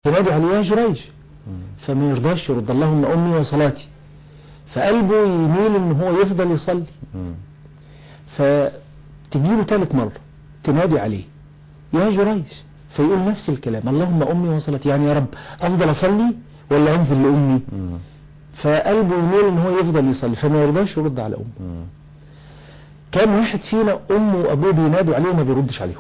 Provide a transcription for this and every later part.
ينادي عليه يا جريج فما يرضاش يرد اللهم أمي وصلاتي فقلبه يميل ان هو يفضل يصلي فتجيله ثالث مرة تنادي عليه يا جريج فيقول نفس الكلام اللهم أمي وصلاتي يعني يا رب أفضل أصلي ولا أنزل لأمي فقلبه يميل ان هو يفضل يصلي فما يرضاش يرد على أمه كان واحد فينا أمه وأبوه بينادوا عليه وما بيردش عليهم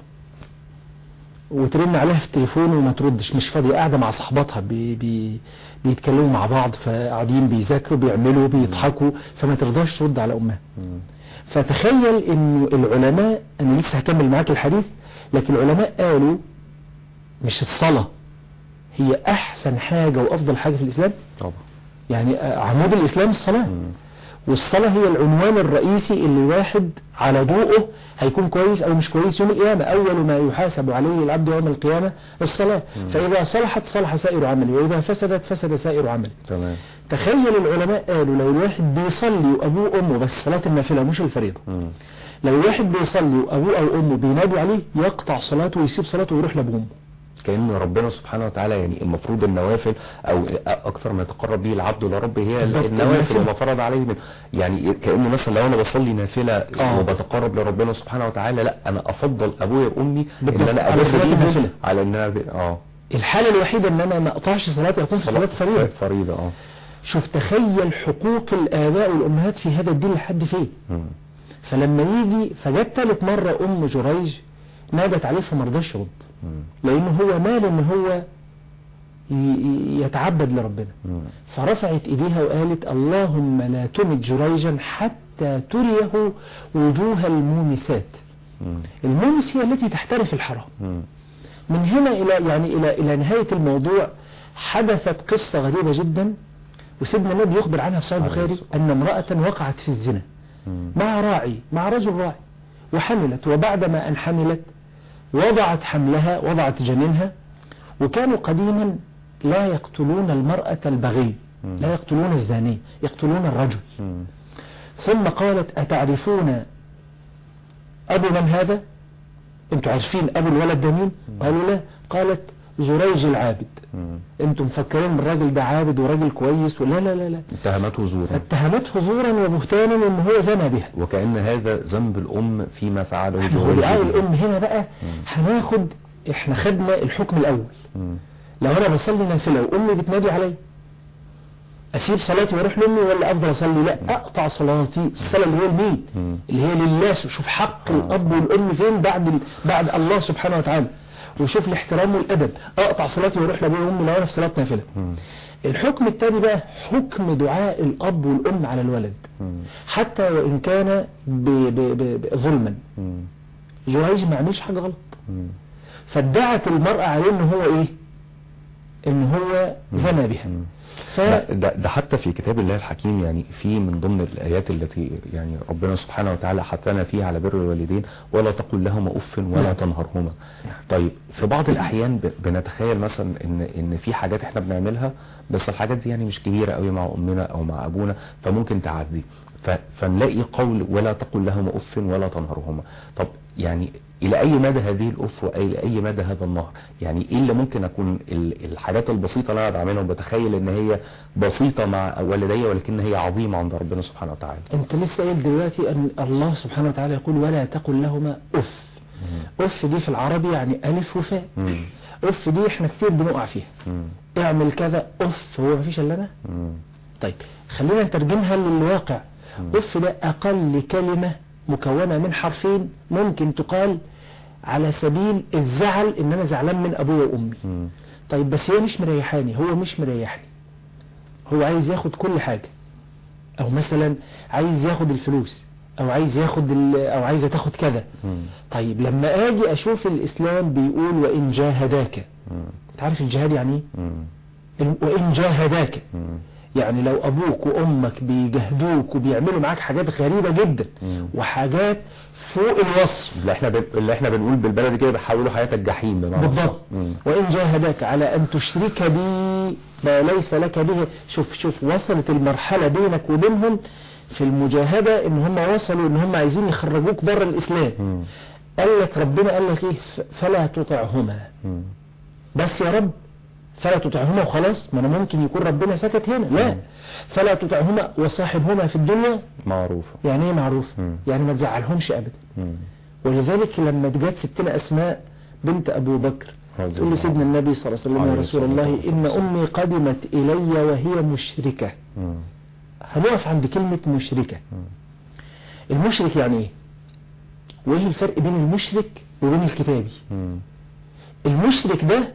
وترن عليها في التليفون وما تردش مش فاضية قاعدة مع صحباتها بي بي بيتكلموا مع بعض فقاعدين بيذاكروا بيعملوا بيضحكوا فما ترضاش ترد على أمها فتخيل ان العلماء انا لسه هكمل معاك الحديث لكن العلماء قالوا مش الصلاة هي احسن حاجة وافضل حاجة في الاسلام طبعا يعني عمود الاسلام الصلاة والصلاة هي العنوان الرئيسي اللي واحد على ضوءه هيكون كويس او مش كويس يوم القيامة اول ما يحاسب عليه العبد يوم القيامة الصلاة فاذا صلحت صلح سائر عمله واذا فسدت فسد سائر عمله تمام تخيل العلماء قالوا لو الواحد بيصلي وابوه وامه بس صلاة النافلة مش الفريضة مم. لو الواحد بيصلي وابوه او امه بينادوا عليه يقطع صلاته ويسيب صلاته ويروح لابوه وامه كأن ربنا سبحانه وتعالى يعني المفروض النوافل او اكثر ما يتقرب به العبد لربه هي بالظبط، النوافل النافلة. وما فرض عليه من يعني كأن مثلا لو انا بصلي نافلة آه. وبتقرب لربنا سبحانه وتعالى لا انا افضل ابويا وامي ان بالضبط، انا على ابص صلاة بيهم النافلة. على انها ب- اه الحالة الوحيدة ان انا ما اقطعش صلاتي اكون في صلاة فريضة فريضة اه شوف تخيل حقوق الآباء والأمهات في هذا الدين لحد فين مم. فلما يجي فجت ثالث مرة أم جريج نادت عليه فما رضاش يرد مم. لأنه هو مال إن هو ي- ي- يتعبد لربنا مم. فرفعت إيديها وقالت اللهم لا تمت جريجا حتى تريه وجوه المومسات مم. المومس هي التي تحترف الحرام مم. من هنا إلى يعني إلى إلى نهاية الموضوع حدثت قصة غريبة جدا وسيدنا النبي يخبر عنها في صحيح عليه البخاري الصلاة أن امرأة وقعت في الزنا مم. مع راعي مع رجل راعي وحملت وبعدما أن حملت وضعت حملها وضعت جنينها وكانوا قديما لا يقتلون المرأة البغي مم. لا يقتلون الزاني يقتلون الرجل مم. ثم قالت أتعرفون أبو من هذا انتوا عارفين أبو الولد ده مين قالوا لا قالت زريج العابد مم. انتم مفكرين الراجل ده عابد وراجل كويس ولا لا لا لا اتهمته زورا اتهمته زورا وبهتانا ان هو زنى بها وكأن هذا ذنب الأم فيما فعله احنا جريج ودعاء به. الام هنا بقى هناخد احنا خدنا الحكم الاول مم. لو انا بصلي نافله وامي بتنادي علي اسيب صلاتي واروح لامي ولا افضل اصلي لا اقطع صلاتي الصلاه اللي هي لمين مم. اللي هي لله شوف حق الاب والام فين بعد ال- بعد الله سبحانه وتعالى وشوف الاحترام والادب اقطع صلاتي واروح لابويا وامي لو انا في صلاه نافله مم. الحكم الثاني بقى حكم دعاء الاب والام على الولد مم. حتى وان كان ب- ب- ب- ب- ظلما مم. جريج ما عملش حاجه غلط مم. فادعت المرأة عليه ان هو ايه ان هو زنى بها مم. ف لا، ده, ده حتى في كتاب الله الحكيم يعني في من ضمن الآيات التي يعني ربنا سبحانه وتعالى حثنا فيها على بر الوالدين ولا تقل لهما أف ولا نعم. تنهرهما طيب في بعض الأحيان ب- بنتخيل مثلا إن إن في حاجات إحنا بنعملها بس الحاجات دي يعني مش كبيرة قوي مع أمنا أو مع أبونا فممكن تعدي ف- فنلاقي قول ولا تقل لهما أف ولا تنهرهما طب يعني إلى أي مدى هذه الأف وإلى أي مدى هذا النهر يعني إيه اللي ممكن أكون ال- الحاجات البسيطة اللي أنا بعملها وبتخيل إن هي بسيطة مع والدي ولكن هي عظيمة عند ربنا سبحانه وتعالى انت لسه قايل دلوقتي ان الله سبحانه وتعالى يقول ولا تقل لهما اف اف دي في العربي يعني الف وفاء مم. اف دي احنا كتير بنقع فيها مم. اعمل كذا اف هو مفيش الا انا مم. طيب خلينا نترجمها للواقع مم. اف ده اقل كلمة مكونة من حرفين ممكن تقال على سبيل الزعل ان انا زعلان من ابويا وامي مم. طيب بس هي مش مريحاني هو مش مريحني هو عايز ياخد كل حاجة او مثلا عايز ياخد الفلوس او عايز ياخد ال- او عايزة تاخد كذا مم. طيب لما اجي اشوف الاسلام بيقول وان جاهداك مم. انت عارف الجهاد يعني ايه مم. ال- وان جاهداك مم. يعني لو ابوك وامك بيجهدوك وبيعملوا معاك حاجات غريبة جدا مم. وحاجات فوق الوصف اللي احنا بن... اللي احنا بنقول بالبلدي كده بيحولوا حياتك جحيم بمعنى بالضبط أصح. مم. وإن جاهداك على أن تشرك بي ما ليس لك به شوف شوف وصلت المرحلة بينك وبينهم في المجاهدة ان هم وصلوا ان هم عايزين يخرجوك بره الإسلام مم. قال لك ربنا قال لك ايه ف- فلا تطعهما مم. بس يا رب فلا تطعهما وخلاص ما انا ممكن يكون ربنا سكت هنا لا مم. فلا تطعهما وصاحبهما في الدنيا معروفة يعني ايه معروف مم. يعني ما تزعلهمش ابدا مم. ولذلك لما جت ستنا اسماء بنت ابو بكر رضي تقول الله لسيدنا عنه. النبي صلى الله عليه وسلم عليه يا رسول الصلاة الله ان والسلام. امي قدمت الي وهي مشركة مم. هنقف عند كلمة مشركة مم. المشرك يعني ايه وايه الفرق بين المشرك وبين الكتابي مم. المشرك ده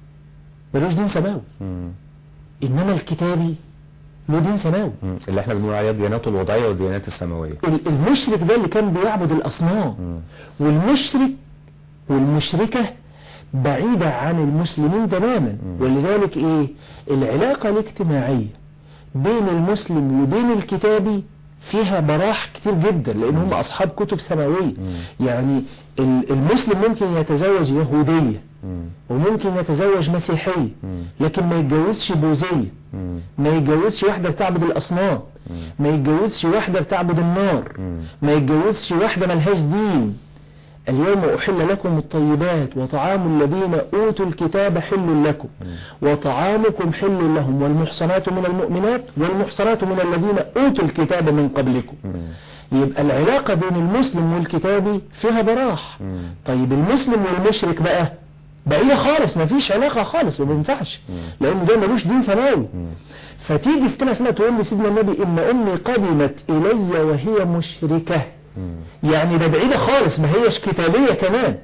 ملوش دين سماوي مم. انما الكتابي له دين سماوي مم. اللي احنا بنقول عليها الديانات الوضعية والديانات السماوية ال- المشرك ده اللي كان بيعبد الاصنام مم. والمشرك والمشركة بعيدة عن المسلمين تماما مم. ولذلك ايه العلاقة الاجتماعية بين المسلم وبين الكتابي فيها براح كتير جدا لان هم اصحاب كتب سماوية مم. يعني ال- المسلم ممكن يتزوج يهودية مم. وممكن يتزوج مسيحية مم. لكن ما يتجوزش بوذية مم. ما يتجوزش واحدة بتعبد الأصنام مم. ما يتجوزش واحدة بتعبد النار مم. ما يتجوزش واحدة ملهاش دين اليوم أحل لكم الطيبات وطعام الذين أوتوا الكتاب حل لكم وطعامكم حل لهم والمحصنات من المؤمنات والمحصنات من الذين أوتوا الكتاب من قبلكم مم. يبقى العلاقة بين المسلم والكتابي فيها براح مم. طيب المسلم والمشرك بقى بعيدة خالص مفيش علاقة خالص ما ينفعش مم. لأن ده ملوش دين سماوي مم. فتيجي ستنا سنة تقول لسيدنا النبي إن أمي قدمت إلي وهي مشركة مم. يعني ده بعيدة خالص ما هيش كتابية كمان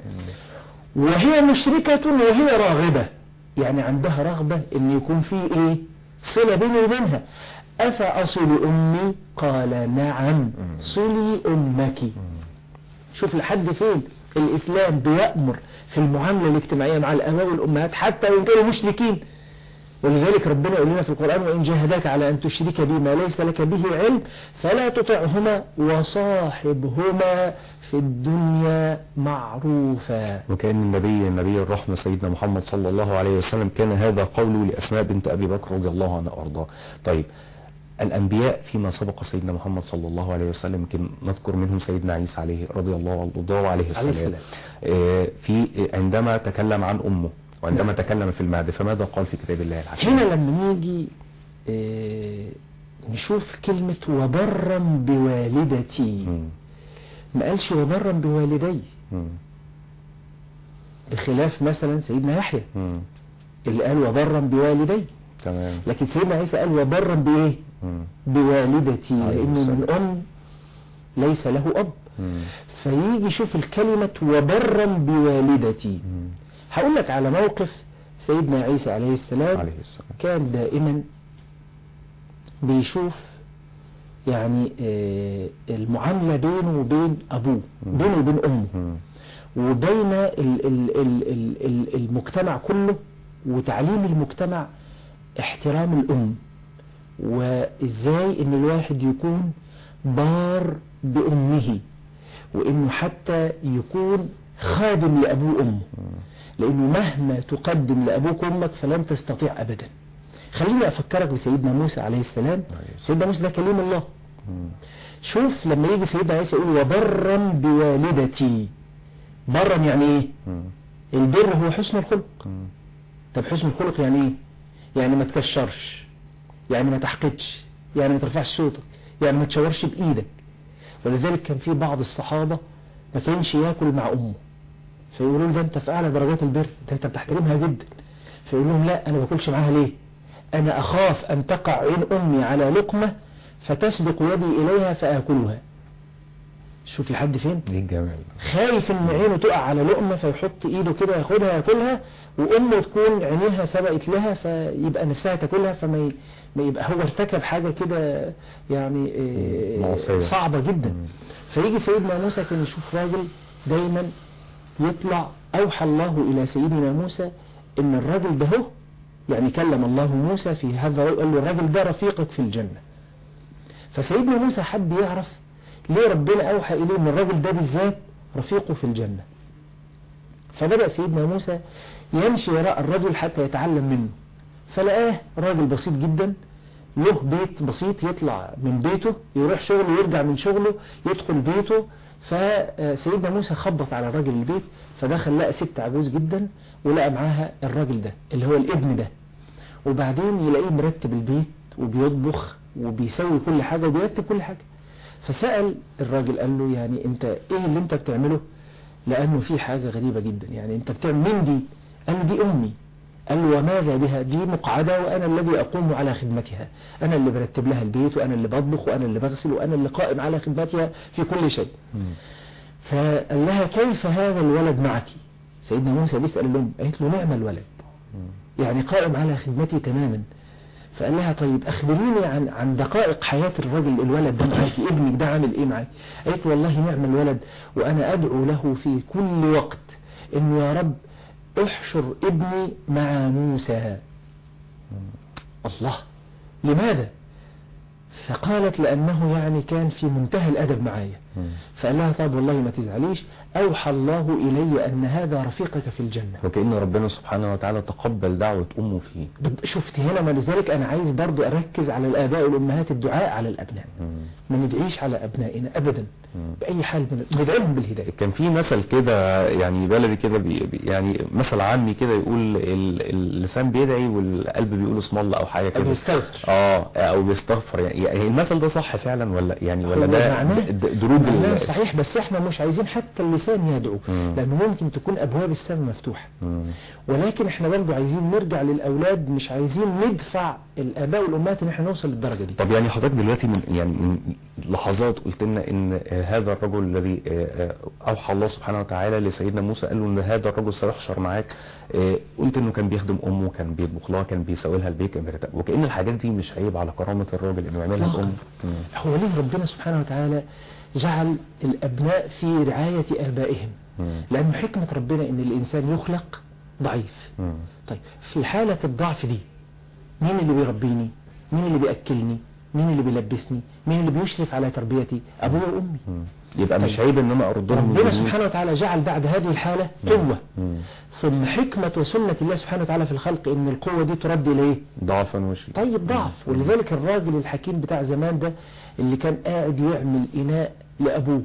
وهي مشركة وهي راغبة يعني عندها رغبة ان يكون في ايه صلة بيني وبينها افأصل امي قال نعم صلي امك شوف لحد فين الاسلام بيأمر في المعاملة الاجتماعية مع الاباء والامهات حتى وان كانوا مشركين ولذلك ربنا يقول لنا في القرآن وإن جاهداك على أن تشرك بي ما ليس لك به علم فلا تطعهما وصاحبهما في الدنيا معروفا وكأن النبي النبي الرحمة سيدنا محمد صلى الله عليه وسلم كان هذا قوله لأسماء بنت أبي بكر رضي الله عنها وأرضاه طيب الأنبياء فيما سبق سيدنا محمد صلى الله عليه وسلم يمكن نذكر منهم سيدنا عيسى عليه رضي الله عنه عليه عليه السلام السلام. آه، في عندما تكلم عن أمه وعندما نعم. تكلم في المهد فماذا قال في كتاب الله الحكيم هنا لما نيجي آه، نشوف كلمة وبرا بوالدتي مم. ما قالش وبرا بوالدي مم. بخلاف مثلا سيدنا يحيى مم. اللي قال وبرا بوالدي تمام لكن سيدنا عيسى قال وبرا بايه مم. بوالدتي عليه لانه من السلام. ام ليس له اب مم. فيجي يشوف الكلمة وبرا بوالدتي مم. هقول لك على موقف سيدنا عيسى عليه السلام عليه السلام كان دائما بيشوف يعني آه، المعاملة بينه وبين أبوه مم. بينه وبين أمه مم. وبين ال- ال- ال- ال- ال- المجتمع كله وتعليم المجتمع احترام الأم وإزاي إن الواحد يكون بار بأمه وإنه حتى يكون خادم لأبوه وأمه مم. لأنه مهما تقدم لأبوك وأمك فلن تستطيع أبدا خليني أفكرك بسيدنا موسى عليه السلام عليه السلام. سيدنا موسى ده كليم الله مم. شوف لما يجي سيدنا عيسى يقول وبرا بوالدتي برا يعني ايه مم. البر هو حسن الخلق مم. طب حسن الخلق يعني ايه يعني ما تكشرش يعني ما تحقدش يعني ما ترفعش صوتك يعني ما تشاورش بايدك ولذلك كان في بعض الصحابة ما كانش ياكل مع امه فيقولوا له ده انت في اعلى درجات البر ده انت بتحترمها جدا فيقول لهم لا انا ما باكلش معاها ليه انا اخاف ان تقع عين امي على لقمة فتسبق يدي اليها فاكلها شوف لحد فين ايه الجمال خايف ان عينه تقع على لقمة فيحط ايده كده ياخدها ياكلها وامه تكون عينيها سبقت لها فيبقى نفسها تاكلها فما ي... ما يبقى هو ارتكب حاجة كده يعني إيه معصية. صعبة جدا مم. فيجي سيدنا موسى كان يشوف راجل دايما يطلع اوحى الله الى سيدنا موسى ان الراجل ده هو يعني كلم الله موسى في هذا قال له الراجل ده رفيقك في الجنة فسيدنا موسى حب يعرف ليه ربنا أوحى إليه أن الرجل ده بالذات رفيقه في الجنة فبدأ سيدنا موسى يمشي وراء الرجل حتى يتعلم منه فلقاه راجل بسيط جدا له بيت بسيط يطلع من بيته يروح شغله ويرجع من شغله يدخل بيته فسيدنا موسى خبط على راجل البيت فدخل لقى ست عجوز جدا ولقى معاها الراجل ده اللي هو الابن ده وبعدين يلاقيه مرتب البيت وبيطبخ وبيسوي كل حاجة وبيرتب كل حاجة فسأل الراجل قال له يعني انت ايه اللي انت بتعمله لانه في حاجة غريبة جدا يعني انت بتعمل مين دي قال له دي امي قال له وماذا بها دي مقعدة وانا الذي اقوم على خدمتها انا اللي برتب لها البيت وانا اللي بطبخ وانا اللي بغسل وانا اللي قائم على خدمتها في كل شيء فقال لها كيف هذا الولد معك سيدنا موسى بيسأل الام قالت له نعم الولد يعني قائم على خدمتي تماما فقال لها طيب اخبريني عن عن دقائق حياة الرجل الولد ده معاكي ابنك ده عامل ايه معاكي قالت والله نعم الولد وانا ادعو له في كل وقت انه يا رب احشر ابني مع موسى الله لماذا فقالت لأنه يعني كان في منتهى الأدب معايا فقال لها طب والله ما تزعليش أوحى الله إلي أن هذا رفيقك في الجنة وكأن ربنا سبحانه وتعالى تقبل دعوة أمه فيه شفت هنا ما لذلك أنا عايز برضو أركز على الآباء والأمهات الدعاء على الأبناء ما ندعيش على أبنائنا أبدا بأي حال ندعيهم بالهداية كان في مثل كده يعني بلدي كده بي يعني مثل عامي كده يقول اللسان بيدعي والقلب بيقول اسم الله أو حاجة كده بيستغفر اه أو بيستغفر يعني المثل ده صح فعلا ولا يعني ولا ده دروب لا صحيح بس احنا مش عايزين حتى اللسان يدعو لانه ممكن تكون ابواب السماء مفتوحة ولكن احنا برضه عايزين نرجع للاولاد مش عايزين ندفع الاباء والامهات ان احنا نوصل للدرجة دي طب يعني حضرتك دلوقتي من يعني من لحظات قلت لنا ان هذا الرجل الذي اوحى الله سبحانه وتعالى لسيدنا موسى قال له ان هذا الرجل سيحشر معاك قلت انه كان بيخدم امه كان بيطبخ لها كان بيسوي لها البيت كان بيرتب وكأن الحاجات دي مش عيب على كرامة الراجل انه يعملها الام هو ليه ربنا سبحانه وتعالى جعل الأبناء في رعاية آبائهم لأن حكمة ربنا أن الإنسان يخلق ضعيف طيب في حالة الضعف دي مين اللي بيربيني مين اللي بيأكلني مين اللي بيلبسني مين اللي بيشرف على تربيتي أبويا وأمي يبقى مش عيب ان انا اردهم ربنا سبحانه وتعالى جعل بعد هذه الحالة قوة ثم حكمة وسنة الله سبحانه وتعالى في الخلق ان القوة دي ترد اليه ضعفا وش طيب ضعف ولذلك الراجل الحكيم بتاع زمان ده اللي كان قاعد يعمل اناء لابوه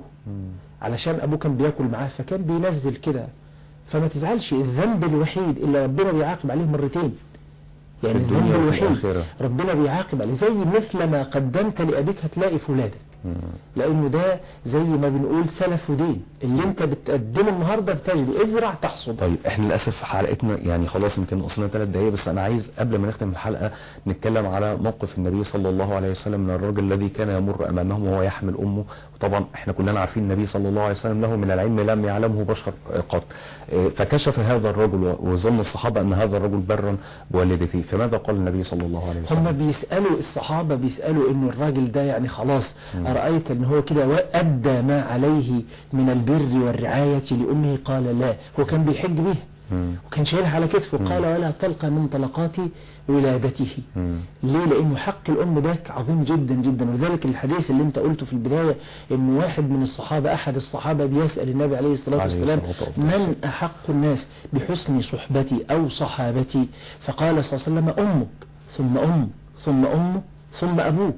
علشان ابوه كان بياكل معاه فكان بينزل كده فما تزعلش الذنب الوحيد اللي ربنا بيعاقب عليه مرتين يعني الذنب الوحيد ربنا بيعاقب عليه زي مثل ما قدمت لأبيك هتلاقي في ولادك لأنه ده زي ما بنقول سلف ودين اللي انت بتقدمه النهاردة بتجده ازرع تحصد طيب احنا للأسف في حلقتنا يعني خلاص يمكن وصلنا ثلاث دقايق بس انا عايز قبل ما نختم الحلقة نتكلم على موقف النبي صلى الله عليه وسلم من الرجل الذي كان يمر امامهم وهو يحمل امه وطبعا احنا كلنا عارفين النبي صلى الله عليه وسلم له من العلم لم يعلمه بشر قط فكشف هذا الرجل وظن الصحابة ان هذا الرجل برا بوالدته فماذا قال النبي صلى الله عليه وسلم هم بيسألوا الصحابة بيسألوا انه الراجل ده يعني خلاص أرأيت ان هو كده أدى ما عليه من البر والرعاية لأمه قال لا هو كان بيحج بيها وكان شايلها على كتفه قال ولا تلقى من طلقات ولادته ليه لأنه حق الأم ده عظيم جدا جدا وذلك الحديث اللي انت قلته في البداية ان واحد من الصحابة أحد الصحابة بيسأل النبي عليه الصلاة والسلام من أحق الناس بحسن صحبتي أو صحابتي فقال صلى الله عليه وسلم أمك ثم أم ثم أمك ثم أبوك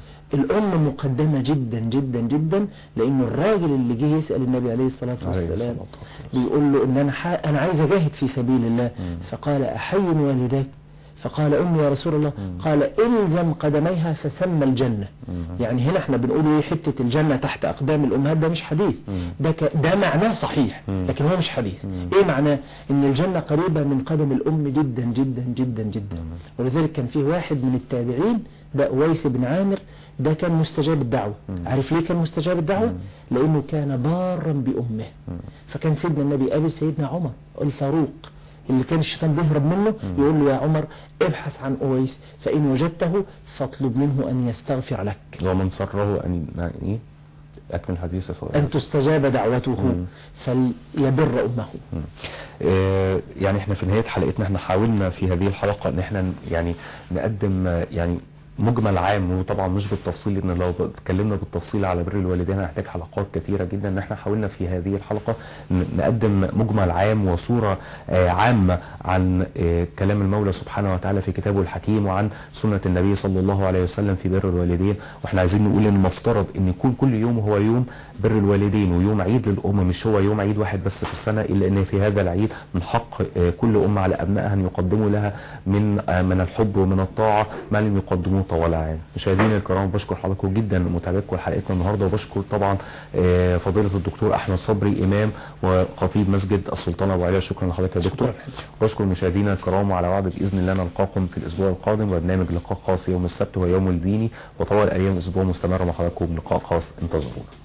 الأم مقدمة جدا جدا جدا لأن الراجل اللي جه يسأل النبي عليه الصلاة والسلام بيقول له إن أنا, أنا عايز أجاهد في سبيل الله فقال أحي والداك فقال أمي يا رسول الله قال إلزم قدميها فسمى الجنة يعني هنا احنا بنقول ايه حتة الجنة تحت أقدام الأمهات ده مش حديث ده, ك... ده معناه صحيح لكن هو مش حديث ايه معناه ان الجنة قريبة من قدم الأم جدا جدا جدا جدا ولذلك كان فيه واحد من التابعين ده أويس بن عامر ده كان مستجاب الدعوة عارف ليه كان مستجاب الدعوة لأنه كان بارا بأمه فكان سيدنا النبي قابل سيدنا عمر الفاروق اللي كان الشيطان بيهرب منه يقول له يا عمر ابحث عن أويس فإن وجدته فاطلب منه أن يستغفر لك ومن سره أن إيه أكمل حديث أن تستجاب دعوته مم. فليبر أمه إيه يعني احنا في نهاية حلقتنا احنا حاولنا في هذه الحلقة ان احنا يعني نقدم يعني مجمل عام وطبعا مش بالتفصيل لان لو اتكلمنا بالتفصيل على بر الوالدين هنحتاج حلقات كثيرة جدا ان احنا حاولنا في هذه الحلقة ن- نقدم مجمل عام وصورة آه، عامة عن آه، كلام المولى سبحانه وتعالى في كتابه الحكيم وعن سنة النبي صلى الله عليه وسلم في بر الوالدين واحنا عايزين نقول ان المفترض ان يكون كل يوم هو يوم بر الوالدين ويوم عيد للأم مش هو يوم عيد واحد بس في السنة الا ان في هذا العيد من حق آه، كل أم على أبنائها ان يقدموا لها من آه، من الحب ومن الطاعة ما لم يقدموه طوال عام مشاهدينا الكرام بشكر حضراتكم جدا لمتابعتكم لحلقتنا النهارده وبشكر طبعا آه، فضيلة الدكتور أحمد صبري إمام وخطيب مسجد السلطان أبو علي شكرا لحضرتك يا دكتور بشكر مشاهدينا الكرام وعلى وعد بإذن الله نلقاكم في الأسبوع القادم برنامج لقاء خاص يوم السبت ويوم الديني وطوال أيام الأسبوع مستمر مع حضراتكم لقاء خاص انتظرونا